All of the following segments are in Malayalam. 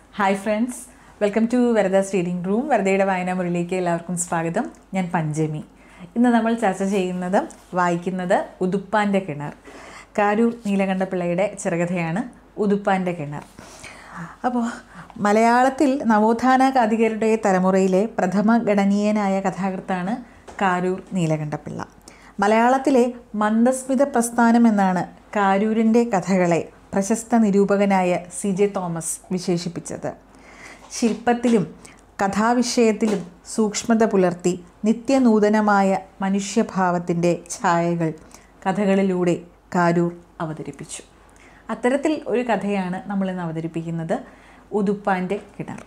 ഹായ് ഫ്രണ്ട്സ് വെൽക്കം ടു വെരദാസ് റീഡിംഗ് റൂം വെറുതെയുടെ വായനാമുറിയിലേക്ക് എല്ലാവർക്കും സ്വാഗതം ഞാൻ പഞ്ചമി ഇന്ന് നമ്മൾ ചർച്ച ചെയ്യുന്നത് വായിക്കുന്നത് ഉതുപ്പാൻ്റെ കിണർ കാരൂർ നീലകണ്ഠപിള്ളയുടെ ചെറുകഥയാണ് ഉതുപ്പാൻ്റെ കിണർ അപ്പോൾ മലയാളത്തിൽ നവോത്ഥാന കാതികരുടെ തലമുറയിലെ പ്രഥമ ഗണനീയനായ കഥാകൃത്താണ് കാരൂർ നീലകണ്ഠപിള്ള മലയാളത്തിലെ മന്ദസ്മിത പ്രസ്ഥാനം എന്നാണ് കാരൂരിൻ്റെ കഥകളെ പ്രശസ്ത നിരൂപകനായ സി ജെ തോമസ് വിശേഷിപ്പിച്ചത് ശില്പത്തിലും കഥാവിഷയത്തിലും സൂക്ഷ്മത പുലർത്തി നിത്യനൂതനമായ മനുഷ്യഭാവത്തിൻ്റെ ഛായകൾ കഥകളിലൂടെ കാരൂർ അവതരിപ്പിച്ചു അത്തരത്തിൽ ഒരു കഥയാണ് നമ്മളിന്ന് അവതരിപ്പിക്കുന്നത് ഉതുപ്പാൻ്റെ കിണർ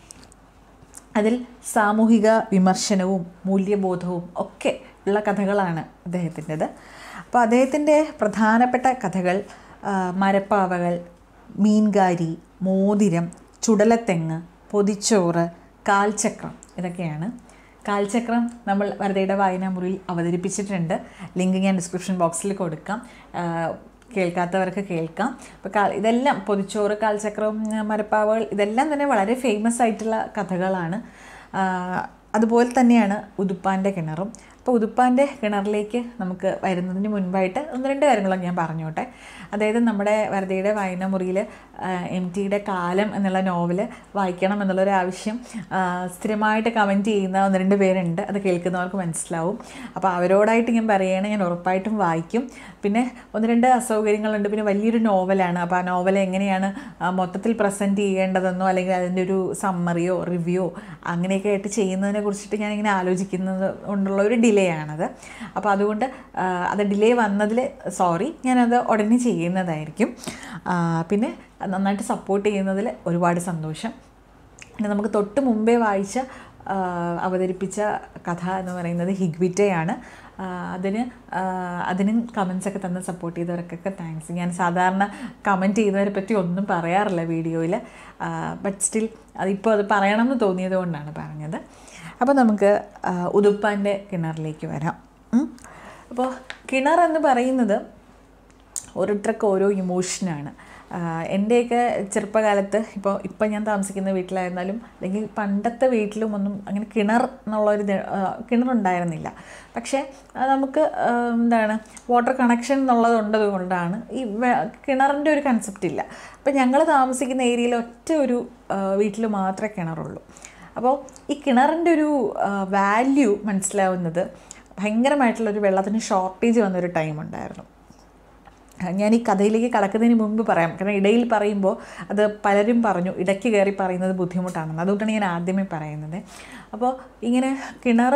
അതിൽ സാമൂഹിക വിമർശനവും മൂല്യബോധവും ഒക്കെ ഉള്ള കഥകളാണ് അദ്ദേഹത്തിൻ്റെത് അപ്പോൾ അദ്ദേഹത്തിൻ്റെ പ്രധാനപ്പെട്ട കഥകൾ ആ, മരപ്പാവകൾ മീൻകാരി മോതിരം ചുടലത്തെങ്ങ് പൊതിച്ചോറ് കാൽചക്രം ഇതൊക്കെയാണ് കാൽചക്രം നമ്മൾ വെറുതെയുടെ വായനാമുറിയിൽ അവതരിപ്പിച്ചിട്ടുണ്ട് ലിങ്ക് ഞാൻ ഡിസ്ക്രിപ്ഷൻ ബോക്സിൽ കൊടുക്കാം ആ, കേൾക്കാത്തവർക്ക് കേൾക്കാം അപ്പോൾ കാ ഇതെല്ലാം പൊതിച്ചോറ് കാൽചക്രം മരപ്പാവകൾ ഇതെല്ലാം തന്നെ വളരെ ഫേമസ് ആയിട്ടുള്ള കഥകളാണ് ആ, അതുപോലെ തന്നെയാണ് ഉതുപ്പാൻ്റെ കിണറും അപ്പോൾ ഉതുപ്പാൻ്റെ കിണറിലേക്ക് നമുക്ക് വരുന്നതിന് മുൻപായിട്ട് ഒന്ന് രണ്ട് കാര്യങ്ങളൊക്കെ ഞാൻ പറഞ്ഞോട്ടെ അതായത് നമ്മുടെ വെറുതെയുടെ വായനാമുറിയിൽ എം ടിയുടെ കാലം എന്നുള്ള നോവൽ വായിക്കണം എന്നുള്ളൊരു ആവശ്യം ആ, സ്ഥിരമായിട്ട് കമൻറ്റ് ചെയ്യുന്ന ഒന്ന് രണ്ട് പേരുണ്ട് അത് കേൾക്കുന്നവർക്ക് മനസ്സിലാവും അപ്പോൾ അവരോടായിട്ട് ഞാൻ പറയുകയാണ് ഞാൻ ഉറപ്പായിട്ടും വായിക്കും പിന്നെ ഒന്ന് രണ്ട് അസൗകര്യങ്ങളുണ്ട് പിന്നെ വലിയൊരു നോവലാണ് അപ്പോൾ ആ നോവൽ എങ്ങനെയാണ് ആ, മൊത്തത്തിൽ പ്രസൻറ്റ് ചെയ്യേണ്ടതെന്നോ അല്ലെങ്കിൽ അതിൻ്റെ ഒരു സമ്മറിയോ റിവ്യൂ അങ്ങനെയൊക്കെ ആയിട്ട് ചെയ്യുന്നതിനെ കുറിച്ചിട്ട് ഞാനിങ്ങനെ ആലോചിക്കുന്നത് കൊണ്ടുള്ള ഒരു ഡിലേ ആണത് അപ്പോൾ അതുകൊണ്ട് ആ, അത് ഡിലേ വന്നതിൽ സോറി ഞാനത് ഉടനെ ചെയ്യുന്നതായിരിക്കും ആ, പിന്നെ നന്നായിട്ട് സപ്പോർട്ട് ചെയ്യുന്നതിൽ ഒരുപാട് സന്തോഷം പിന്നെ നമുക്ക് തൊട്ട് മുമ്പേ വായിച്ച ആ, അവതരിപ്പിച്ച കഥ എന്ന് പറയുന്നത് ഹിഗ്വിറ്റയാണ് ആ, അതിന് ആ, അതിനും കമൻസ് ഒക്കെ തന്ന് സപ്പോർട്ട് ചെയ്തവർക്കൊക്കെ താങ്ക്സ് ഞാൻ സാധാരണ കമൻറ്റ് ചെയ്യുന്നവരെ പറ്റി ഒന്നും പറയാറില്ല വീഡിയോയിൽ ബട്ട് സ്റ്റിൽ അതിപ്പോൾ അത് പറയണമെന്ന് തോന്നിയത് കൊണ്ടാണ് പറഞ്ഞത് അപ്പോൾ നമുക്ക് ആ, ഉതുപ്പാൻ്റെ കിണറിലേക്ക് വരാം ഉം. അപ്പോൾ കിണർ എന്ന് പറയുന്നത് ഓരോരുത്തർക്ക് ഓരോ ഇമോഷനാണ് എൻ്റെയൊക്കെ ചെറുപ്പകാലത്ത് ഇപ്പോൾ ഇപ്പം ഞാൻ താമസിക്കുന്ന വീട്ടിലായിരുന്നാലും അല്ലെങ്കിൽ പണ്ടത്തെ വീട്ടിലും ഒന്നും അങ്ങനെ കിണർ എന്നുള്ളൊരു ഇത്, ആ, കിണറുണ്ടായിരുന്നില്ല പക്ഷേ ആ, നമുക്ക് ആ, എന്താണ് വാട്ടർ കണക്ഷൻ എന്നുള്ളത് ഉള്ളത് കൊണ്ടാണ് ഈ കിണറിൻ്റെ ഒരു കൺസെപ്റ്റ് ഇല്ല അപ്പം ഞങ്ങൾ താമസിക്കുന്ന ഏരിയയിൽ ഒറ്റ ഒരു വീട്ടിൽ മാത്രമേ കിണറുള്ളൂ അപ്പോൾ ഈ കിണറിൻ്റെ ഒരു വാല്യൂ മനസ്സിലാവുന്നത് ഭയങ്കരമായിട്ടുള്ളൊരു വെള്ളത്തിന് ഷോർട്ടേജ് വന്നൊരു ടൈം ഉണ്ടായിരുന്നു ഞാൻ ഈ കഥയിലേക്ക് കടക്കുന്നതിന് മുമ്പ് പറയാം കാരണം ഇടയിൽ പറയുമ്പോൾ അത് പലരും പറഞ്ഞു ഇടയ്ക്ക് കയറി പറയുന്നത് ബുദ്ധിമുട്ടാണെന്ന് അതുകൊണ്ടാണ് ഞാൻ ആദ്യമേ പറയുന്നത് അപ്പോൾ ഇങ്ങനെ കിണർ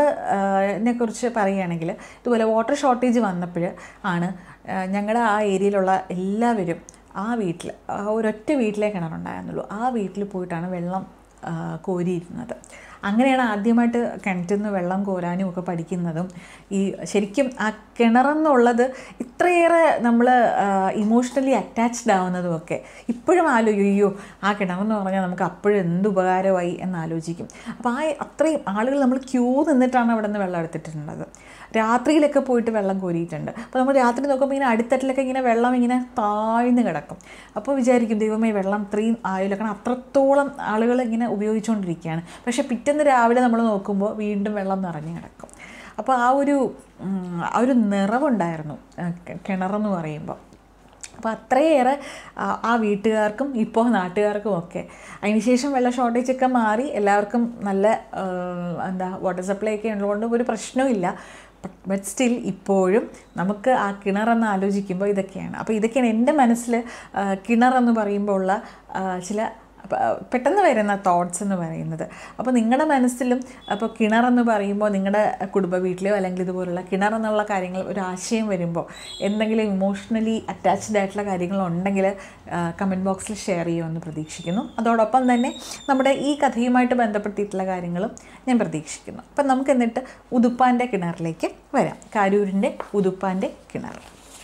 നെ കുറിച്ച് പറയുകയാണെങ്കിൽ ഇതുപോലെ വാട്ടർ ഷോർട്ടേജ് വന്നപ്പോൾ ആണ് ഞങ്ങളുടെ ആ ഏരിയയിലുള്ള എല്ലാവരും ആ വീട്ടിൽ ആ ഒരൊറ്റ വീട്ടിലേ കിണറുണ്ടായിരുന്നുള്ളൂ ആ വീട്ടിൽ പോയിട്ടാണ് വെള്ളം ആ, കോരിയിരുന്നത് അങ്ങനെയാണ് ആദ്യമായിട്ട് കിണറ്റിൽ നിന്ന് വെള്ളം കോരാനും ഒക്കെ പഠിക്കുന്നതും ഈ ശരിക്കും ആ കിണറെന്നുള്ളത് ഇത്രയേറെ നമ്മൾ ഇമോഷണലി അറ്റാച്ച്ഡ് ആവുന്നതും ഒക്കെ ഇപ്പോഴും ആലോചിക്കും അയ്യോ ആ കിണറെന്ന് പറഞ്ഞാൽ നമുക്ക് അപ്പോഴും എന്ത് ഉപകാരമായി എന്ന് ആലോചിക്കും അപ്പോൾ ആ അത്രയും ആളുകൾ നമ്മൾ ക്യൂ നിന്നിട്ടാണ് അവിടെ നിന്ന് വെള്ളം എടുത്തിട്ടുള്ളത് രാത്രിയിലൊക്കെ പോയിട്ട് വെള്ളം കോരിയിട്ടുണ്ട് അപ്പോൾ നമ്മൾ രാത്രി നോക്കുമ്പോൾ ഇങ്ങനെ അടിത്തട്ടിലൊക്കെ ഇങ്ങനെ വെള്ളം ഇങ്ങനെ താഴ്ന്ന് കിടക്കും അപ്പോൾ വിചാരിക്കും ദൈവമേ വെള്ളം ഇത്രയും ആയില്ല കാരണം അത്രത്തോളം ആളുകൾ ഇങ്ങനെ ഉപയോഗിച്ചുകൊണ്ടിരിക്കുകയാണ് പക്ഷേ പിറ്റേന്ന് രാവിലെ നമ്മൾ നോക്കുമ്പോൾ വീണ്ടും വെള്ളം നിറഞ്ഞു കിടക്കും അപ്പോൾ ആ ഒരു ഉം, ആ ഒരു നിറവുണ്ടായിരുന്നു ആ, കി- കിണറെന്ന് പറയുമ്പോൾ അപ്പോൾ അത്രയേറെ ആ, ആ വീട്ടുകാർക്കും ഇപ്പോൾ നാട്ടുകാർക്കും ഒക്കെ അതിനുശേഷം വെള്ള ഷോർട്ടേജ് ഒക്കെ മാറി എല്ലാവർക്കും നല്ല ആ, എന്താ വാട്ടർ സപ്ലൈ ഒക്കെ ഉള്ളതുകൊണ്ട് ഒരു പ്രശ്നവുമില്ല ബട്ട് സ്റ്റിൽ ഇപ്പോഴും നമുക്ക് ആ കിണറെന്ന് ആലോചിക്കുമ്പോൾ ഇതൊക്കെയാണ് അപ്പോൾ ഇതൊക്കെയാണ് എൻ്റെ മനസ്സിൽ കിണറെന്ന് പറയുമ്പോൾ ഉള്ള ആ, ചില പ- പെട്ടെന്ന് വരുന്ന തോട്ട്സ് എന്ന് പറയുന്നത് അപ്പോൾ നിങ്ങളുടെ മനസ്സിലും അപ്പോൾ കിണറെന്ന് പറയുമ്പോൾ നിങ്ങളുടെ കുടുംബ വീട്ടിലെയോ അല്ലെങ്കിൽ ഇതുപോലുള്ള കിണർ എന്നുള്ള കാര്യങ്ങൾ ഒരു ആശയം വരുമ്പോൾ എന്തെങ്കിലും ഇമോഷണലി അറ്റാച്ച്ഡ് ആയിട്ടുള്ള കാര്യങ്ങൾ ഉണ്ടെങ്കിൽ കമൻറ്റ് ബോക്സിൽ ഷെയർ ചെയ്യുമെന്ന് പ്രതീക്ഷിക്കുന്നു അതോടൊപ്പം തന്നെ നമ്മുടെ ഈ കഥയുമായിട്ട് ബന്ധപ്പെടുത്തിയിട്ടുള്ള കാര്യങ്ങളും ഞാൻ പ്രതീക്ഷിക്കുന്നു അപ്പം നമുക്ക് എന്നിട്ട് ഉതുപ്പാൻ്റെ കിണറിലേക്ക് വരാം കാരൂരിൻ്റെ ഉതുപ്പാൻ്റെ കിണർ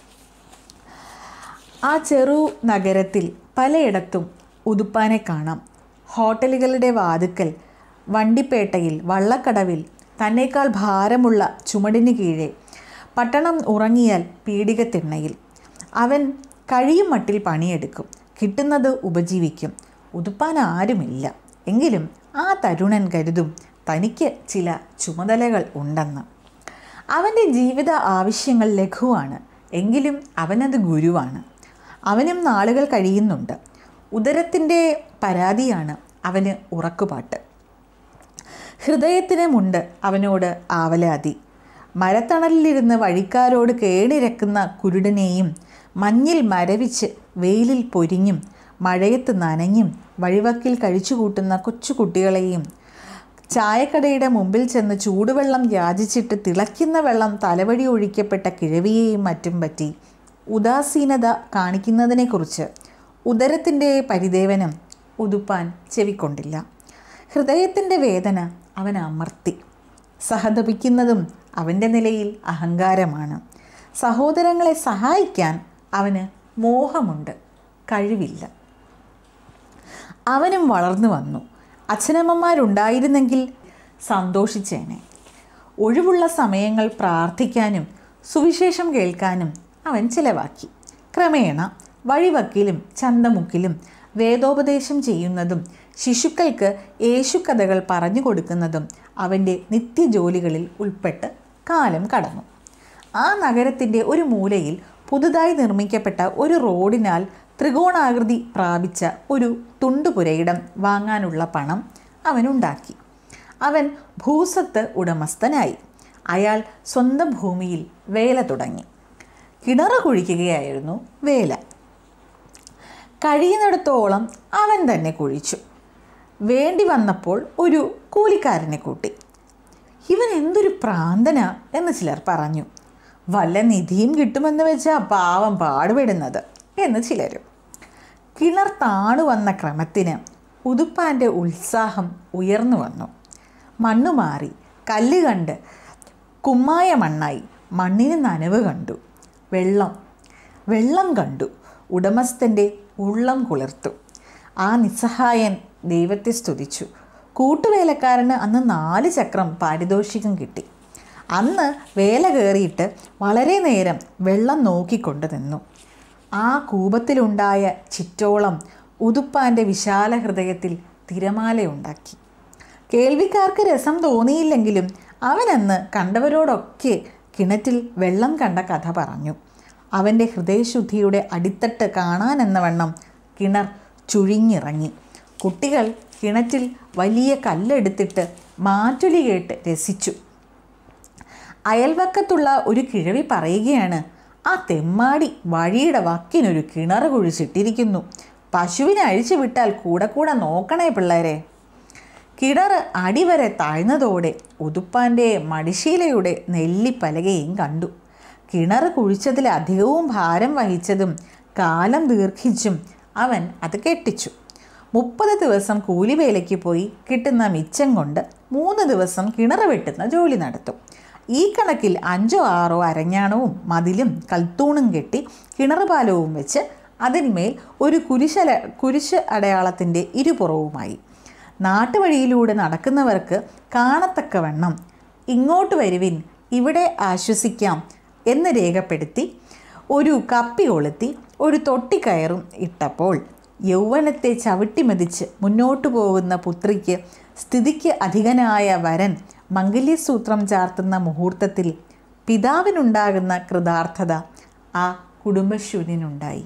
ആ ചെറു നഗരത്തിൽ പലയിടത്തും ഉതുപ്പാനെ കാണാം ഹോട്ടലുകളുടെ വാതുക്കൽ വണ്ടിപ്പേട്ടയിൽ വള്ളക്കടവിൽ തന്നേക്കാൾ ഭാരമുള്ള ചുമടിന് കീഴെ പട്ടണം ഉറങ്ങിയാൽ പീഡികത്തിണ്ണയിൽ അവൻ കഴിയും മട്ടിൽ പണിയെടുക്കും കിട്ടുന്നത് ഉപജീവിക്കും ഉതുപ്പാൻ ആരുമില്ല എങ്കിലും ആ തരുണൻ കരുതും തനിക്ക് ചില ചുമതലകൾ ഉണ്ടെന്ന് അവൻ്റെ ജീവിത ആവശ്യങ്ങൾ ലഘുവാണ് എങ്കിലും അവനത് ഗുരുവാണ് അവനും നാളുകൾ കഴിയുന്നുണ്ട് ഉദരത്തിൻ്റെ പരാതിയാണ് അവന് ഉറക്കുപാട്ട് ഹൃദയത്തിനുമുണ്ട് അവനോട് ആവലാതി മരത്തണലിലിരുന്ന് വഴിക്കാരോട് കേണിരക്കുന്ന കുരുടനെയും മഞ്ഞിൽ മരവിച്ച് വെയിലിൽ പൊരിഞ്ഞും മഴയത്ത് നനഞ്ഞും വഴിവക്കിൽ കഴിച്ചുകൂട്ടുന്ന കൊച്ചു കുട്ടികളെയും ചായക്കടയുടെ മുമ്പിൽ ചെന്ന് ചൂടുവെള്ളം യാചിച്ചിട്ട് തിളയ്ക്കുന്ന വെള്ളം തലവഴി ഒഴിക്കപ്പെട്ട കിഴവിയെയും മറ്റും പറ്റി ഉദാസീനത കാണിക്കുന്നതിനെക്കുറിച്ച് ഉദരത്തിൻ്റെ പരിദേവനം ഉതുപ്പാൻ ചെവിക്കൊണ്ടില്ല ഹൃദയത്തിൻ്റെ വേദന അവൻ അമർത്തി സഹതപിക്കുന്നതും അവൻ്റെ നിലയിൽ അഹങ്കാരമാണ് സഹോദരങ്ങളെ സഹായിക്കാൻ അവന് മോഹമുണ്ട് കഴിവില്ല അവനും വളർന്നു വന്നു അച്ഛനമ്മമാരുണ്ടായിരുന്നെങ്കിൽ സന്തോഷിച്ചേനെ ഒഴിവുള്ള സമയങ്ങൾ പ്രാർത്ഥിക്കാനും സുവിശേഷം കേൾക്കാനും അവൻ ചിലവാക്കി ക്രമേണ വഴിവക്കിലും ചന്തമുക്കിലും വേദോപദേശം ചെയ്യുന്നതും ശിശുക്കൾക്ക് യേശുക്കഥകൾ പറഞ്ഞു കൊടുക്കുന്നതും അവൻ്റെ നിത്യജോലികളിൽ ഉൾപ്പെട്ട് കാലം കടന്നു ആ നഗരത്തിൻ്റെ ഒരു മൂലയിൽ പുതുതായി നിർമ്മിക്കപ്പെട്ട ഒരു റോഡിനാൽ ത്രികോണാകൃതി പ്രാപിച്ച ഒരു തുണ്ടുപുരയിടം വാങ്ങാനുള്ള പണം അവനുണ്ടാക്കി അവൻ ഭൂസത്ത് ഉടമസ്ഥനായി അയാൾ സ്വന്തം ഭൂമിയിൽ വേല തുടങ്ങി കിണറ് കുഴിക്കുകയായിരുന്നു വേല കഴിയുന്നിടത്തോളം അവൻ തന്നെ കുഴിച്ചു വേണ്ടി വന്നപ്പോൾ ഒരു കൂലിക്കാരനെ കൂട്ടി ഇവൻ എന്തൊരു പ്രാന്തനാ എന്ന് ചിലർ പറഞ്ഞു വല്ല നിധിയും കിട്ടുമെന്ന് വെച്ചാൽ പാവം പാടുപെടുന്നത് എന്ന് ചിലരും കിണർ താണു വന്ന ക്രമത്തിന് ഉതുപ്പാൻ്റെ ഉത്സാഹം ഉയർന്നു വന്നു മണ്ണ് മാറി കല്ല് കണ്ട് കുമ്മായ മണ്ണായി മണ്ണിന് നനവ് കണ്ടു വെള്ളം വെള്ളം കണ്ടു ഉടമസ്ഥൻ്റെ ഉള്ളം കുളിർത്തു ആ നിസ്സഹായൻ ദൈവത്തെ സ്തുതിച്ചു കൂട്ടുവേലക്കാരന് അന്ന് നാല് ചക്രം പാരിതോഷികം കിട്ടി അന്ന് വേല കയറിയിട്ട് വളരെ നേരം വെള്ളം നോക്കിക്കൊണ്ട് നിന്നു ആ കൂപത്തിലുണ്ടായ ചിറ്റോളം ഉതുപ്പാൻ്റെ വിശാല ഹൃദയത്തിൽ തിരമാലയുണ്ടാക്കി കേൾവിക്കാർക്ക് രസം തോന്നിയില്ലെങ്കിലും അവനന്ന് കണ്ടവരോടൊക്കെ കിണറ്റിൽ വെള്ളം കണ്ട കഥ പറഞ്ഞു അവൻ്റെ ഹൃദയശുദ്ധിയുടെ അടിത്തട്ട് കാണാനെന്ന വണ്ണം കിണർ ചുഴിഞ്ഞിറങ്ങി കുട്ടികൾ കിണറ്റിൽ വലിയ കല്ലെടുത്തിട്ട് മാറ്റൊലി കേട്ട് രസിച്ചു അയൽവക്കത്തുള്ള ഒരു കിഴവി പറയുകയാണ് ആ തെമ്മാടി വഴിയുടെ വക്കിനൊരു കിണർ കുഴിച്ചിട്ടിരിക്കുന്നു പശുവിനെ അഴിച്ചു വിട്ടാൽ കൂടെ കൂടെ നോക്കണേ പിള്ളേരെ കിണർ അടിവരെ താഴ്ന്നതോടെ ഉതുപ്പാൻ്റെ മടിശീലയുടെ നെല്ലിപ്പലകയും കണ്ടു കിണർ കുഴിച്ചതിൽ അധികവും ഭാരം വഹിച്ചതും കാലം ദീർഘിച്ചും അവൻ അത് കെട്ടിച്ചു മുപ്പത് ദിവസം കൂലിവേലയ്ക്ക് പോയി കിട്ടുന്ന മിച്ചം കൊണ്ട് മൂന്ന് ദിവസം കിണർ വെട്ടുന്ന ജോലി നടത്തും ഈ കണക്കിൽ അഞ്ചോ ആറോ അരഞ്ഞാണവും മതിലും കൽത്തൂണും കെട്ടി കിണറുപാലവും വെച്ച് അതിന്മേൽ ഒരു കുരിശല കുരിശ് അടയാളത്തിൻ്റെ ഇരുപുറവുമായി നാട്ടുവഴിയിലൂടെ നടക്കുന്നവർക്ക് കാണത്തക്കവണ്ണം ഇങ്ങോട്ട് വരുവിൻ ഇവിടെ ആശ്വസിക്കാം എന്ന് രേഖപ്പെടുത്തി ഒരു കപ്പി കൊളുത്തി ഒരു തൊട്ടിക്കയറും ഇട്ടപ്പോൾ യൗവനത്തെ ചവിട്ടിമതിച്ച് മുന്നോട്ടു പോകുന്ന പുത്രിക്ക് സ്ഥിതിക്ക് അധികനായ വരൻ മംഗല്യസൂത്രം ചാർത്തുന്ന മുഹൂർത്തത്തിൽ പിതാവിനുണ്ടാകുന്ന കൃതാർത്ഥത ആ കുടുംബശൂന്യനുണ്ടായി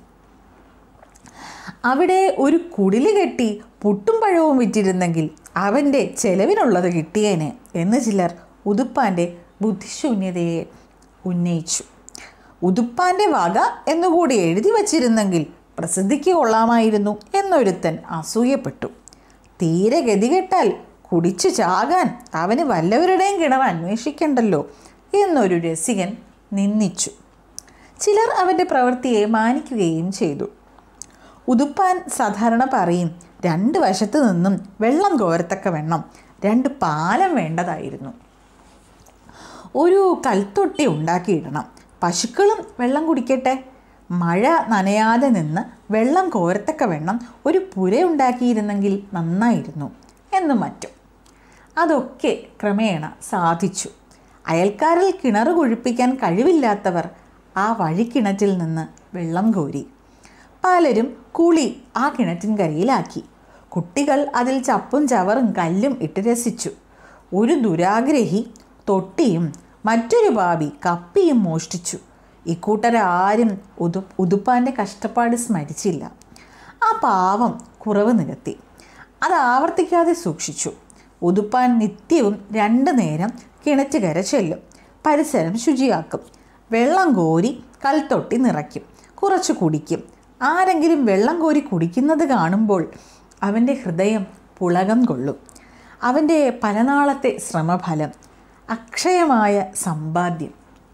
അവിടെ ഒരു കുടില് കെട്ടി പുട്ടും പഴവും വിറ്റിരുന്നെങ്കിൽ അവൻ്റെ ചെലവിനുള്ളത് കിട്ടിയേനെ എന്ന് ചിലർ ഉതുപ്പാൻ്റെ ബുദ്ധിശൂന്യതയെ ഉന്നയിച്ചു ഉതുപ്പാൻ്റെ വക എന്നുകൂടി എഴുതി വച്ചിരുന്നെങ്കിൽ പ്രസിദ്ധിക്ക് കൊള്ളാമായിരുന്നു എന്നൊരുത്തൻ അസൂയപ്പെട്ടു തീരെ ഗതികെട്ടാൽ കുടിച്ചു ചാകാൻ അവന് വല്ലവരുടെയും കിണർ അന്വേഷിക്കണ്ടല്ലോ എന്നൊരു രസികൻ നിന്ദിച്ചു ചിലർ അവൻ്റെ പ്രവൃത്തിയെ മാനിക്കുകയും ചെയ്തു ഉതുപ്പാൻ സാധാരണ പറയും രണ്ട് വശത്തു നിന്നും വെള്ളം കോരത്തക്ക വെണ്ണം രണ്ട് പാലം വേണ്ടതായിരുന്നു ഒരു കൽത്തൊട്ടി ഉണ്ടാക്കിയിടണം പശുക്കളും വെള്ളം കുടിക്കട്ടെ മഴ നനയാതെ നിന്ന് വെള്ളം കോരത്തക്ക വെണ്ണം ഒരു പുര ഉണ്ടാക്കിയിരുന്നെങ്കിൽ നന്നായിരുന്നു എന്നും മറ്റും അതൊക്കെ ക്രമേണ സാധിച്ചു അയൽക്കാരിൽ കിണർ കുഴിപ്പിക്കാൻ കഴിവില്ലാത്തവർ ആ വഴിക്കിണറ്റിൽ നിന്ന് വെള്ളം കോരി പലരും കുളി ആ കിണറ്റിൻ കരയിലാക്കി കുട്ടികൾ അതിൽ ചപ്പും ചവറും കല്ലും ഇട്ട് രസിച്ചു ഒരു ദുരാഗ്രഹി തൊട്ടിയും മറ്റൊരു പാപി കപ്പിയും മോഷ്ടിച്ചു ഇക്കൂട്ടരാരും ഉതു ഉതുപ്പാൻ്റെ കഷ്ടപ്പാട് സ്മരിച്ചില്ല ആ പാവം കുറവ് നികത്തി അത് ആവർത്തിക്കാതെ സൂക്ഷിച്ചു ഉതുപ്പാൻ നിത്യവും രണ്ടു നേരം കിണറ്റുകര ചെല്ലും പരിസരം ശുചിയാക്കും വെള്ളം കോരി കൽത്തൊട്ടി നിറയ്ക്കും കുറച്ച് കുടിക്കും ആരെങ്കിലും വെള്ളം കോരി കുടിക്കുന്നത് കാണുമ്പോൾ അവൻ്റെ ഹൃദയം പുളകം കൊള്ളും അവൻ്റെ പലനാളത്തെ ശ്രമഫലം അക്ഷയമായ സമ്പാദ്യം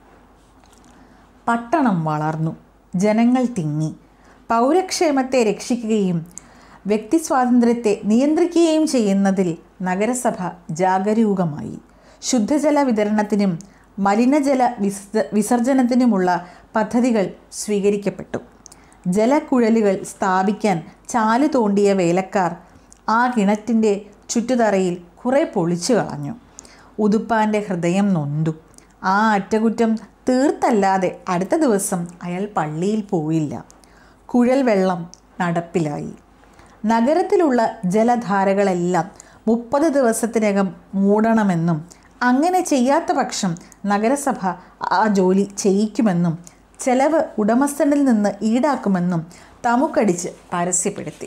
പട്ടണം വളർന്നു ജനങ്ങൾ തിങ്ങി പൗരക്ഷേമത്തെ രക്ഷിക്കുകയും വ്യക്തിസ്വാതന്ത്ര്യത്തെ നിയന്ത്രിക്കുകയും ചെയ്യുന്നതിൽ നഗരസഭ ജാഗരൂകമായി ശുദ്ധജല വിതരണത്തിനും മലിനജല വിസ വിസർജനത്തിനുമുള്ള പദ്ധതികൾ സ്വീകരിക്കപ്പെട്ടു ജലക്കുഴലുകൾ സ്ഥാപിക്കാൻ ചാല് തോണ്ടിയ വേലക്കാർ ആ കിണറ്റിൻ്റെ ചുറ്റുതറയിൽ കുറെ പൊളിച്ചു കളഞ്ഞു ഉതുപ്പാൻ്റെ ഹൃദയം നൊന്തു ആ അറ്റകുറ്റം തീർത്തല്ലാതെ അടുത്ത ദിവസം അയാൾ പള്ളിയിൽ പോയില്ല കുഴൽ വെള്ളം നടപ്പിലായി നഗരത്തിലുള്ള ജലധാരകളെല്ലാം മുപ്പത് ദിവസത്തിനകം മൂടണമെന്നും അങ്ങനെ ചെയ്യാത്ത പക്ഷം നഗരസഭ ആ ജോലി ചെയ്യിക്കുമെന്നും ചെലവ് ഉടമസ്ഥനിൽ നിന്ന് ഈടാക്കുമെന്നും തമുക്കടിച്ച് പരസ്യപ്പെടുത്തി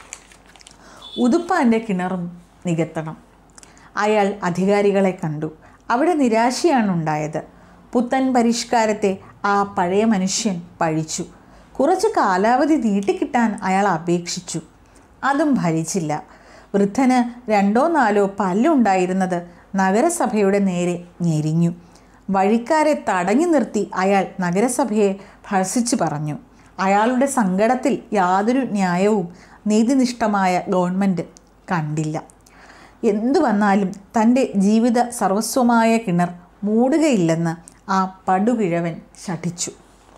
ഉതുപ്പാൻ്റെ കിണറും നികത്തണം അയാൾ അധികാരികളെ കണ്ടു അവിടെ നിരാശയാണ് ഉണ്ടായത് പുത്തൻ പരിഷ്കാരത്തെ ആ പഴയ മനുഷ്യൻ പഴിച്ചു കുറച്ച് കാലാവധി നീട്ടിക്കിട്ടാൻ അയാൾ അപേക്ഷിച്ചു അതും ഭരിച്ചില്ല വൃദ്ധന് രണ്ടോ നാലോ പല്ലുണ്ടായിരുന്നത് നഗരസഭയുടെ നേരെ ഞെരിഞ്ഞു വഴിക്കാരെ തടഞ്ഞു നിർത്തി അയാൾ നഗരസഭയെ ഭർഷിച്ചു പറഞ്ഞു അയാളുടെ സങ്കടത്തിൽ യാതൊരു ന്യായവും നീതിനിഷ്ഠമായ ഗവൺമെൻറ് കണ്ടില്ല എന്തു വന്നാലും തൻ്റെ ജീവിത സർവസ്വമായ കിണർ മൂടുകയില്ലെന്ന് ആ പടുകിഴവൻ ശഠിച്ചു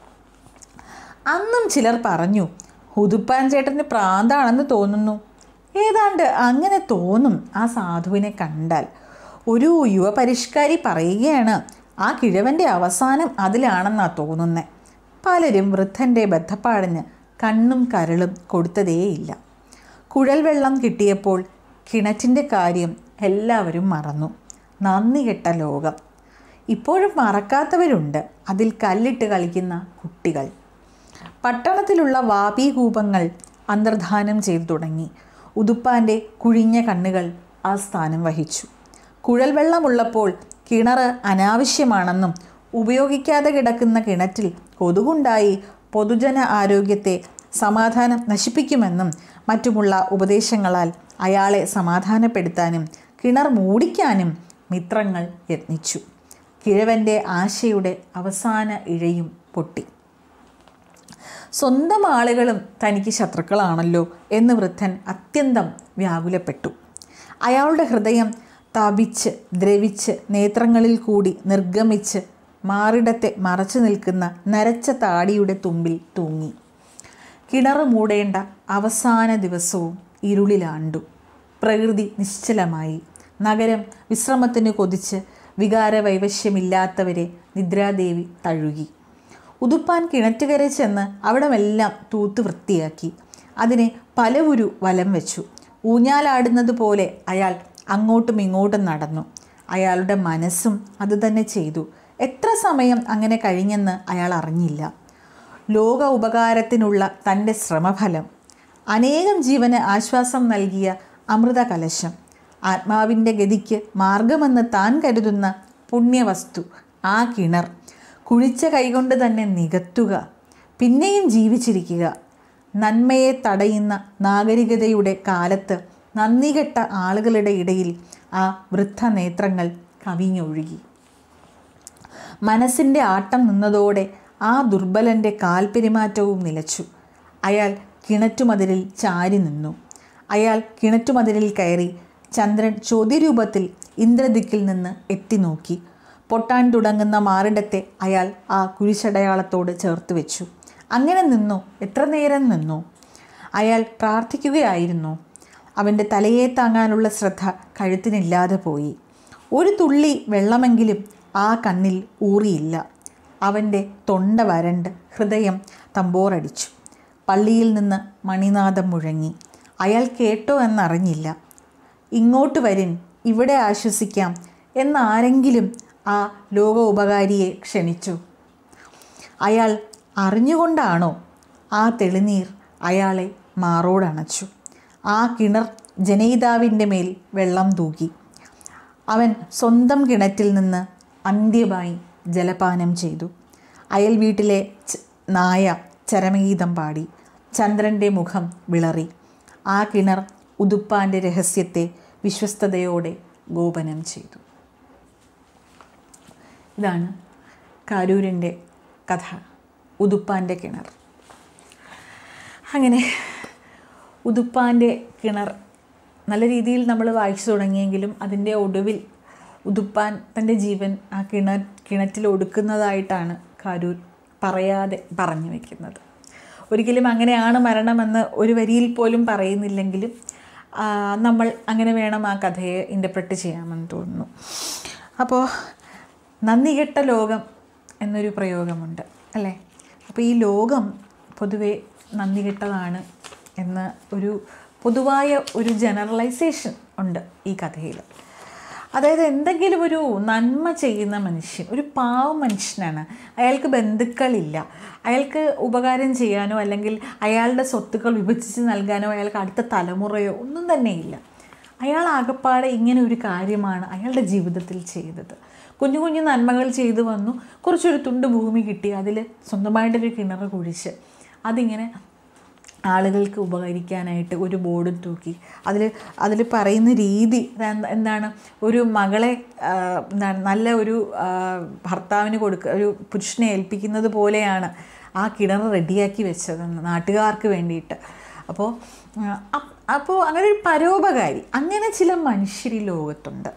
അന്നും ചിലർ പറഞ്ഞു ഉതുപ്പാൻ ചേട്ടന് പ്രാന്താണെന്ന് തോന്നുന്നു ഏതാണ്ട് അങ്ങനെ തോന്നും ആ സാധുവിനെ കണ്ടാൽ ഒരു യുവപരിഷ്കാരി പറയുകയാണ് ആ കിഴവൻ്റെ അവസാനം അതിലാണെന്നാ തോന്നുന്നത് പലരും വൃദ്ധൻ്റെ ബദ്ധപ്പാടിന് കണ്ണും കരളും കൊടുത്തതേയില്ല കുഴൽ വെള്ളം കിട്ടിയപ്പോൾ കിണറ്റിൻ്റെ കാര്യം എല്ലാവരും മറന്നു നന്ദി കെട്ട ലോകം ഇപ്പോഴും മറക്കാത്തവരുണ്ട് അതിൽ കല്ലിട്ട് കളിക്കുന്ന കുട്ടികൾ പട്ടണത്തിലുള്ള വാപീകൂപങ്ങൾ അന്തർധാനം ചെയ്തു തുടങ്ങി ഉതുപ്പാൻ്റെ കുഴിഞ്ഞ കണ്ണുകൾ ആ സ്ഥാനം വഹിച്ചു കുഴൽ വെള്ളമുള്ളപ്പോൾ കിണർ അനാവശ്യമാണെന്നും ഉപയോഗിക്കാതെ കിടക്കുന്ന കിണറ്റിൽ കൊതുകുണ്ടായി പൊതുജന ആരോഗ്യത്തെ സമാധാനം നശിപ്പിക്കുമെന്നും മറ്റുമുള്ള ഉപദേശങ്ങളാൽ അയാളെ സമാധാനപ്പെടുത്താനും കിണർ മൂടിക്കാനും മിത്രങ്ങൾ യത്നിച്ചു കിഴവൻ്റെ ആശയുടെ അവസാന ഇഴയും പൊട്ടി സ്വന്തം ആളുകളും തനിക്ക് ശത്രുക്കളാണല്ലോ എന്ന് വൃദ്ധൻ അത്യന്തം വ്യാകുലപ്പെട്ടു അയാളുടെ ഹൃദയം തപിച്ച് ദ്രവിച്ച് നേത്രങ്ങളിൽ കൂടി നിർഗമിച്ച് മാറിടത്തെ മറച്ചു നിൽക്കുന്ന നരച്ച താടിയുടെ തുമ്പിൽ തൂങ്ങി കിണറ് മൂടേണ്ട അവസാന ദിവസവും ഇരുളിലാണ്ടു പ്രകൃതി നിശ്ചലമായി നഗരം വിശ്രമത്തിന് കൊതിച്ച് വികാരവൈവശ്യമില്ലാത്തവരെ നിദ്രാദേവി തഴുകി ഉതുപ്പാൻ കിണറ്റുകര ചെന്ന് അവിടമെല്ലാം തൂത്ത് വൃത്തിയാക്കി അതിനെ പലവുരു വലം വെച്ചു ഊഞ്ഞാലാടുന്നത് പോലെ അയാൾ അങ്ങോട്ടും ഇങ്ങോട്ടും നടന്നു അയാളുടെ മനസ്സും അതുതന്നെ ചെയ്തു എത്ര സമയം അങ്ങനെ കഴിഞ്ഞെന്ന് അയാൾ അറിഞ്ഞില്ല ലോക ഉപകാരത്തിനുള്ള തൻ്റെ ശ്രമഫലം അനേകം ജീവന് ആശ്വാസം നൽകിയ അമൃത കലശം ആത്മാവിൻ്റെ ഗതിക്ക് മാർഗമെന്ന് താൻ കരുതുന്ന പുണ്യവസ്തു ആ കിണർ കുഴിച്ച കൈകൊണ്ട് തന്നെ നികത്തുക പിന്നെയും ജീവിച്ചിരിക്കുക നന്മയെ തടയുന്ന നാഗരികതയുടെ കാലത്ത് നന്ദികെട്ട ആളുകളുടെ ഇടയിൽ ആ വൃദ്ധനേത്രങ്ങൾ കവിഞ്ഞൊഴുകി മനസ്സിൻ്റെ ആട്ടം നിന്നതോടെ ആ ദുർബലൻ്റെ കാൽപെരുമാറ്റവും നിലച്ചു അയാൾ കിണറ്റുമതിലിൽ ചാരി നിന്നു അയാൾ കിണറ്റുമതിലിൽ കയറി ചന്ദ്രൻ ചോദ്യരൂപത്തിൽ ഇന്ദ്രദിക്കിൽ നിന്ന് എത്തി നോക്കി പൊട്ടാൻ തുടങ്ങുന്ന മാറിടത്തെ അയാൾ ആ കുരിശടയാളത്തോട് ചേർത്ത് വെച്ചു അങ്ങനെ നിന്നു എത്ര നേരം നിന്നു അയാൾ പ്രാർത്ഥിക്കുകയായിരുന്നു അവൻ്റെ തലയെ താങ്ങാനുള്ള ശ്രദ്ധ കഴുത്തിനില്ലാതെ പോയി ഒരു തുള്ളി വെള്ളമെങ്കിലും ആ കണ്ണിൽ ഊറിയില്ല അവൻ്റെ തൊണ്ട വരണ്ട് ഹൃദയം തമ്പോറടിച്ചു പള്ളിയിൽ നിന്ന് മണിനാദം മുഴങ്ങി അയാൾ കേട്ടോ എന്നറിഞ്ഞില്ല ഇങ്ങോട്ട് വരിൻ ഇവിടെ ആശ്വസിക്കാം എന്നാരെങ്കിലും ആ ലോക ഉപകാരിയെ ക്ഷണിച്ചു അയാൾ അറിഞ്ഞുകൊണ്ടാണോ ആ തെളിനീർ അയാളെ മാറോടണച്ചു ആ കിണർ ജനയിതാവിൻ്റെ മേൽ വെള്ളം തൂക്കി അവൻ സ്വന്തം കിണറ്റിൽ നിന്ന് അന്ത്യമായി ജലപാനം ചെയ്തു അയൽ വീട്ടിലെ ച- നായ ചരമഗീതം പാടി ചന്ദ്രൻ്റെ മുഖം വിളറി ആ കിണർ ഉതുപ്പാൻ്റെ രഹസ്യത്തെ വിശ്വസ്തയോടെ ഗോപനം ചെയ്തു ഇതാണ് കാരൂരിൻ്റെ കഥ ഉതുപ്പാൻ്റെ കിണർ അങ്ങനെ ഉതുപ്പാൻ്റെ കിണർ നല്ല രീതിയിൽ നമ്മൾ വായിച്ചു തുടങ്ങിയെങ്കിലും അതിൻ്റെ ഒടുവിൽ ഉതുപ്പാൻ തൻ്റെ ജീവൻ ആ കിണർ കിണറ്റിൽ ഒടുക്കുന്നതായിട്ടാണ് കാരൂർ പറയാതെ പറഞ്ഞു വയ്ക്കുന്നത് ഒരിക്കലും അങ്ങനെയാണ് മരണമെന്ന് ഒരു വരിയിൽ പോലും പറയുന്നില്ലെങ്കിലും ആ, നമ്മൾ അങ്ങനെ വേണം ആ കഥയെ ഇൻ്റർപ്രറ്റ് ചെയ്യാമെന്ന് തോന്നുന്നു അപ്പോൾ നന്ദി കെട്ട ലോകം എന്നൊരു പ്രയോഗമുണ്ട് അല്ലേ അപ്പോൾ ഈ ലോകം പൊതുവെ നന്ദി കെട്ടതാണ് എന്ന ഒരു പൊതുവായ ഒരു ജനറലൈസേഷൻ ഉണ്ട് ഈ കഥയിൽ അതായത് എന്തെങ്കിലും ഒരു നന്മ ചെയ്യുന്ന മനുഷ്യൻ ഒരു പാവ മനുഷ്യനാണ് അയാൾക്ക് ബന്ധുക്കളില്ല അയാൾക്ക് ഉപകാരം ചെയ്യാനോ അല്ലെങ്കിൽ അയാളുടെ സ്വത്തുക്കൾ വിഭജിച്ച് നൽകാനോ അയാൾക്ക് അടുത്ത തലമുറയോ ഒന്നും തന്നെയില്ല അയാൾ ആകപ്പാടെ ഇങ്ങനെ ഒരു കാര്യമാണ് അയാളുടെ ജീവിതത്തിൽ ചെയ്തത് കുഞ്ഞു കുഞ്ഞു നന്മകൾ ചെയ്തു വന്നു കുറച്ചൊരു തുണ്ട് ഭൂമി കിട്ടി അതിൽ സ്വന്തമായിട്ടൊരു കിണർ കുഴിച്ച് അതിങ്ങനെ ആളുകൾക്ക് ഉപകരിക്കാനായിട്ട് ഒരു ബോർഡും തൂക്കി അതിൽ അതിൽ പറയുന്ന രീതി എന്ത- എന്താണ് ഒരു മകളെ ആ, എന്താണ് നല്ല ഒരു ആ, ഭർത്താവിന് കൊടുക്കുക ഒരു പുരുഷനെ ഏൽപ്പിക്കുന്നത് പോലെയാണ് ആ കിണർ റെഡിയാക്കി വെച്ചതെന്ന് നാട്ടുകാർക്ക് വേണ്ടിയിട്ട് അപ്പോൾ അപ്പോൾ അങ്ങനെ ഒരു പരോപകാരി അങ്ങനെ ചില മനുഷ്യർ ഈ ലോകത്തുണ്ട്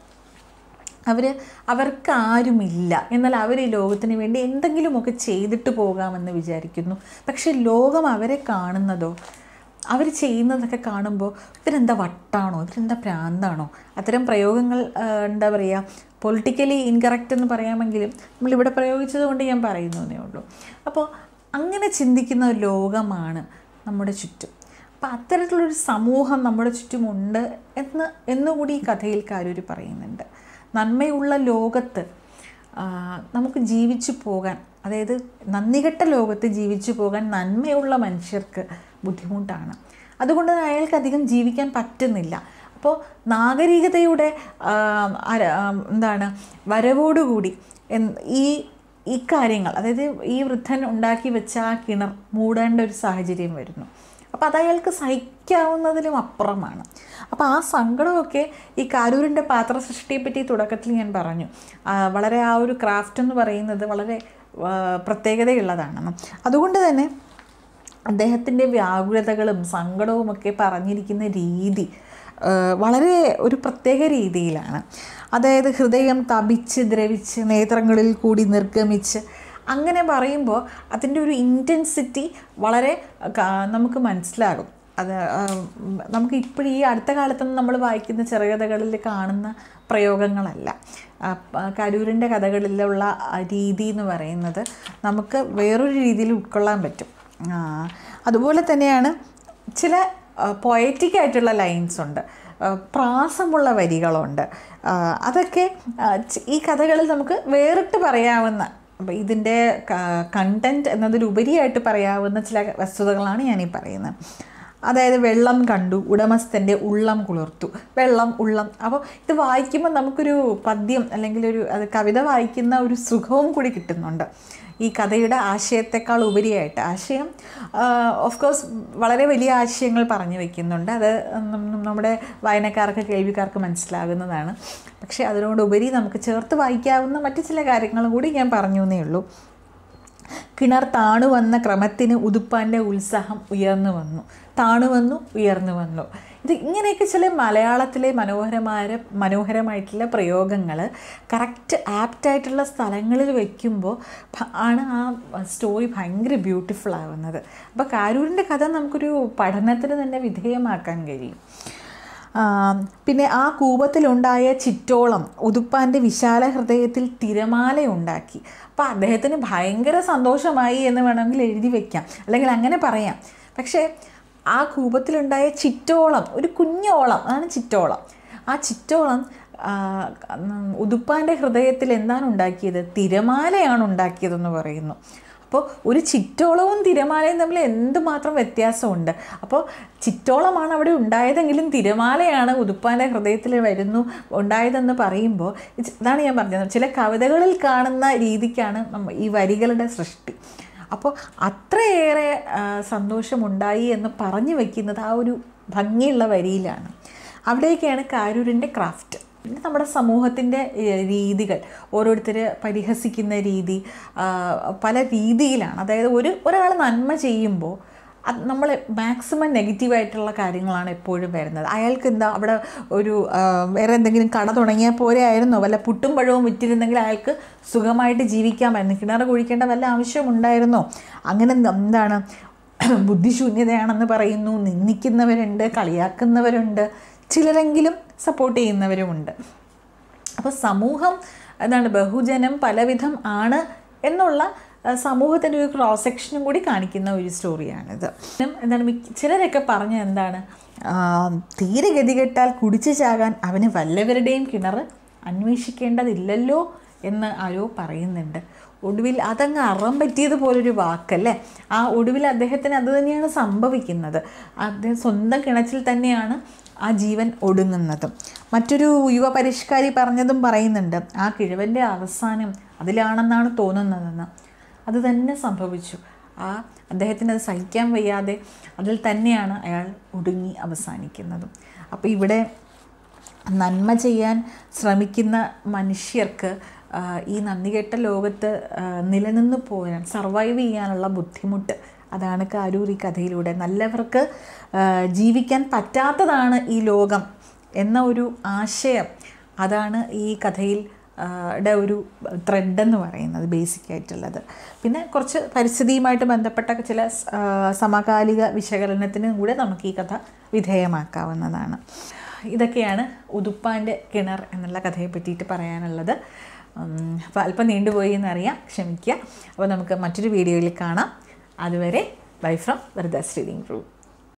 അവർ അവർക്ക് ആരുമില്ല എന്നാൽ അവർ ഈ ലോകത്തിന് വേണ്ടി എന്തെങ്കിലുമൊക്കെ ചെയ്തിട്ട് പോകാമെന്ന് വിചാരിക്കുന്നു പക്ഷെ ലോകം അവരെ കാണുന്നതോ അവർ ചെയ്യുന്നതൊക്കെ കാണുമ്പോൾ ഇതിനെന്താ വട്ടാണോ ഇതിനെന്താ പ്രാന്താണോ അത്തരം പ്രയോഗങ്ങൾ ആ, എന്താ പറയുക പൊളിറ്റിക്കലി ഇൻകറക്റ്റ് എന്ന് പറയാമെങ്കിലും നമ്മളിവിടെ പ്രയോഗിച്ചത് കൊണ്ട് ഞാൻ പറയുന്നതേ ഉള്ളൂ അപ്പോൾ അങ്ങനെ ചിന്തിക്കുന്ന ഒരു ലോകമാണ് നമ്മുടെ ചുറ്റും അപ്പം അത്തരത്തിലുള്ളൊരു സമൂഹം നമ്മുടെ ചുറ്റുമുണ്ട് എന്ന് എന്നുകൂടി ഈ കഥയിൽ കാരൂര് പറയുന്നുണ്ട് നന്മയുള്ള ലോകത്ത് ആ, നമുക്ക് ജീവിച്ചു പോകാൻ അതായത് നന്ദികെട്ട ലോകത്ത് ജീവിച്ചു പോകാൻ നന്മയുള്ള മനുഷ്യർക്ക് ബുദ്ധിമുട്ടാണ് അതുകൊണ്ട് തന്നെ അയാൾക്ക് അധികം ജീവിക്കാൻ പറ്റുന്നില്ല അപ്പോൾ നാഗരികതയുടെ ആ, അര- ആ, എന്താണ് വരവോടുകൂടി എൻ- ഈ ഈ കാര്യങ്ങൾ അതായത് ഈ വൃദ്ധൻ ഉണ്ടാക്കി വെച്ച ആ കിണർ മൂടേണ്ട ഒരു സാഹചര്യം വരുന്നു അപ്പോൾ അത് അയാൾക്ക് സഹിക്കാവുന്നതിലും അപ്പുറമാണ് അപ്പോൾ ആ സങ്കടമൊക്കെ ഈ കാരൂരിൻ്റെ പാത്ര സൃഷ്ടിയെ പറ്റി തുടക്കത്തിൽ ഞാൻ പറഞ്ഞു ആ, വളരെ ആ ഒരു ക്രാഫ്റ്റ് എന്ന് പറയുന്നത് വളരെ ആ, പ്രത്യേകതയുള്ളതാണ് അതുകൊണ്ട് തന്നെ അദ്ദേഹത്തിൻ്റെ വ്യാകുലതകളും സങ്കടവും ഒക്കെ പറഞ്ഞിരിക്കുന്ന രീതി ആ, വളരെ ഒരു പ്രത്യേക രീതിയിലാണ് അതായത് ഹൃദയം തപിച്ച് ദ്രവിച്ച് നേത്രങ്ങളിൽ കൂടി നിർഗമിച്ച് അങ്ങനെ പറയുമ്പോൾ അതിൻ്റെ ഒരു ഇൻറ്റൻസിറ്റി വളരെ കാ- നമുക്ക് മനസ്സിലാകും അത് ആ, നമുക്ക് ഇപ്പോഴും ഈ അടുത്ത കാലത്തൊന്നും നമ്മൾ വായിക്കുന്ന ചെറുകഥകളിൽ കാണുന്ന പ്രയോഗങ്ങളല്ല ആ, പ- കരൂരിൻ്റെ കഥകളിലുള്ള ആ രീതി എന്ന് പറയുന്നത് നമുക്ക് വേറൊരു രീതിയിൽ ഉൾക്കൊള്ളാൻ പറ്റും ആ, അതുപോലെ തന്നെയാണ് ചില പൊയറ്റിക് ആയിട്ടുള്ള ലൈൻസ് ഉണ്ട് ആ, പ്രാസമുള്ള വരികളുണ്ട് ആ, അതൊക്കെ ആ, ച- ഈ കഥകളിൽ നമുക്ക് വേറിട്ട് പറയാവുന്ന അപ്പം ഇതിൻ്റെ കണ്ടൻറ്റ് എന്നതിലുപരിയായിട്ട് പറയാവുന്ന ചില വസ്തുതകളാണ് ഞാനീ പറയുന്നത് അതായത് വെള്ളം കണ്ടു ഉടമസ്ഥൻ്റെ ഉള്ളം കുളിർത്തു വെള്ളം ഉള്ളം അപ്പോൾ ഇത് വായിക്കുമ്പോൾ നമുക്കൊരു പദ്യം അല്ലെങ്കിൽ ഒരു അത് കവിത വായിക്കുന്ന ഒരു സുഖവും കൂടി കിട്ടുന്നുണ്ട് ഈ കഥയുടെ ആശയത്തെക്കാൾ ഉപരിയായിട്ട് ആശയം ഓഫ് കോഴ്സ് വളരെ വലിയ ആശയങ്ങൾ പറഞ്ഞു വയ്ക്കുന്നുണ്ട് അത് നം- നമ്മുടെ വായനക്കാർക്ക് കേൾവിക്കാർക്ക് മനസ്സിലാകുന്നതാണ് പക്ഷേ അതിനോടുപരി നമുക്ക് ചേർത്ത് വായിക്കാവുന്ന മറ്റു ചില കാര്യങ്ങളും കൂടി ഞാൻ പറഞ്ഞു എന്നേ ഉള്ളൂ കിണർ താണു വന്ന ക്രമത്തിന് ഉതുപ്പാൻ്റെ ഉത്സാഹം ഉയർന്നു വന്നു താണു വന്നു ഉയർന്നു വന്നു ഇത് ഇങ്ങനെയൊക്കെ ചില മലയാളത്തിലെ മനോഹരമായ മനോഹരമായിട്ടുള്ള പ്രയോഗങ്ങൾ കറക്റ്റ് ആപ്റ്റായിട്ടുള്ള സ്ഥലങ്ങളിൽ വയ്ക്കുമ്പോൾ ഭ- ആണ് ആ സ്റ്റോറി ഭയങ്കര ബ്യൂട്ടിഫുൾ ആവുന്നത് അപ്പോൾ കാരൂരിൻ്റെ കഥ നമുക്കൊരു പഠനത്തിന് തന്നെ വിധേയമാക്കാൻ കഴിയും ആ, പിന്നെ ആ കൂപത്തിലുണ്ടായ ചിറ്റോളം ഉതുപ്പാൻ്റെ വിശാല ഹൃദയത്തിൽ തിരമാലയുണ്ടാക്കി അപ്പോൾ അദ്ദേഹത്തിന് ഭയങ്കര സന്തോഷമായി എന്ന് വേണമെങ്കിൽ എഴുതി വയ്ക്കാം അല്ലെങ്കിൽ അങ്ങനെ പറയാം പക്ഷേ ആ കൂപത്തിലുണ്ടായ ചിറ്റോളം ഒരു കുഞ്ഞോളം അതാണ് ചിറ്റോളം ആ ചിറ്റോളം ആ, ഉം, ഉതുപ്പാൻ്റെ ഹൃദയത്തിൽ എന്താണ് ഉണ്ടാക്കിയത് തിരമാലയാണ് ഉണ്ടാക്കിയതെന്ന് പറയുന്നു അപ്പോൾ ഒരു ചിറ്റോളവും തിരമാലയും തമ്മിൽ എന്തുമാത്രം വ്യത്യാസമുണ്ട് അപ്പോൾ ചിറ്റോളമാണ് അവിടെ ഉണ്ടായതെങ്കിലും തിരമാലയാണ് ഉതുപ്പാൻ്റെ ഹൃദയത്തിൽ വരുന്നു ഉണ്ടായതെന്ന് പറയുമ്പോൾ ഇത് ഇതാണ് ഞാൻ പറഞ്ഞത് ചില കവിതകളിൽ കാണുന്ന രീതിക്കാണ് നമ്മ ഈ വരികളുടെ സൃഷ്ടി അപ്പോൾ അത്രയേറെ ആ, സന്തോഷമുണ്ടായി എന്ന് പറഞ്ഞു വെക്കുന്നത് ആ ഒരു ഭംഗിയുള്ള വരിയിലാണ് അവിടെയൊക്കെയാണ് കാരൂരിൻ്റെ ക്രാഫ്റ്റ് പിന്നെ നമ്മുടെ സമൂഹത്തിൻ്റെ രീതികൾ ഓരോരുത്തർ പരിഹസിക്കുന്ന രീതി ആ, പല രീതിയിലാണ് അതായത് ഒരു ഒരാൾ നന്മ ചെയ്യുമ്പോൾ അത് നമ്മൾ മാക്സിമം നെഗറ്റീവായിട്ടുള്ള കാര്യങ്ങളാണ് എപ്പോഴും വരുന്നത് അയാൾക്ക് എന്താ അവിടെ ഒരു ആ, വേറെ എന്തെങ്കിലും കട തുടങ്ങിയാൽ പോരെ ആയിരുന്നോ വല്ല പുട്ടും പഴവും വിറ്റിരുന്നെങ്കിൽ അയാൾക്ക് സുഖമായിട്ട് ജീവിക്കാമായിരുന്നു കിണർ കുഴിക്കേണ്ട വല്ല ആവശ്യമുണ്ടായിരുന്നോ അങ്ങനെ എന്ത- എന്താണ് ബുദ്ധിശൂന്യതയാണെന്ന് പറയുന്നു നിന്ദിക്കുന്നവരുണ്ട് കളിയാക്കുന്നവരുണ്ട് ചിലരെങ്കിലും സപ്പോർട്ട് ചെയ്യുന്നവരുമുണ്ട് അപ്പോൾ സമൂഹം എന്താണ് ബഹുജനം പലവിധം ആണ് എന്നുള്ള ആ, സമൂഹത്തിൻ്റെ ഒരു ക്രോസ് സെക്ഷനും കൂടി കാണിക്കുന്ന ഒരു സ്റ്റോറിയാണിത് ഉം, എന്താണ് മിക്ക ചിലരൊക്കെ പറഞ്ഞ എന്താണ് ആ, തീരെ ഗതികെട്ടാൽ കുടിച്ചു ചാകാൻ അവന് വല്ലവരുടെയും കിണർ അന്വേഷിക്കേണ്ടതില്ലല്ലോ എന്ന് ആരോ പറയുന്നുണ്ട് ഒടുവിൽ അതങ്ങ് അറം പറ്റിയതുപോലൊരു വാക്കല്ലേ ആ ഒടുവിൽ അദ്ദേഹത്തിന് അത് തന്നെയാണ് സംഭവിക്കുന്നത് അദ്ദേഹം സ്വന്തം കിണറ്റിൽ തന്നെയാണ് ആ ജീവൻ ഒടുങ്ങുന്നതും മറ്റൊരു യുവ പരിഷ്കാരി പറഞ്ഞതും പറയുന്നുണ്ട് ആ കിഴവൻ്റെ അവസാനം അതിലാണെന്നാണ് തോന്നുന്നതെന്ന് അത് തന്നെ സംഭവിച്ചു ആ അദ്ദേഹത്തിന് അത് സഹിക്കാൻ വയ്യാതെ അതിൽ തന്നെയാണ് അയാൾ ഒടുങ്ങി അവസാനിക്കുന്നതും അപ്പോൾ ഇവിടെ നന്മ ചെയ്യാൻ ശ്രമിക്കുന്ന മനുഷ്യർക്ക് ആ, ഈ നന്ദികെട്ട ലോകത്ത് ആ, നിലനിന്ന് പോരാൻ സർവൈവ് ചെയ്യാനുള്ള ബുദ്ധിമുട്ട് അതാണ് കാരൂർ ഈ കഥയിലൂടെ നല്ലവർക്ക് ആ, ജീവിക്കാൻ പറ്റാത്തതാണ് ഈ ലോകം എന്ന ഒരു ആശയം അതാണ് ഈ കഥയിൽ ആ, ടെ ഒരു ത്രെഡ് എന്ന് പറയുന്നത് ബേസിക് ആയിട്ടുള്ളത് പിന്നെ കുറച്ച് പരിസ്ഥിതിയുമായിട്ട് ബന്ധപ്പെട്ട ചില ആ, സമകാലിക വിശകലനത്തിനും കൂടെ നമുക്ക് ഈ കഥ വിധേയമാക്കാവുന്നതാണ് ഇതൊക്കെയാണ് ഉതുപ്പാൻ്റെ കിണർ എന്നുള്ള കഥയെ പറ്റിയിട്ട് പറയാനുള്ളത് ഉം, അപ്പോൾ അല്പം നീണ്ടുപോയി എന്നറിയാം ക്ഷമിക്കുക അപ്പോൾ നമുക്ക് മറ്റൊരു വീഡിയോയിൽ കാണാം അതുവരെ ബൈ ഫ്രം വെറുതെ റീഡിംഗ് റൂം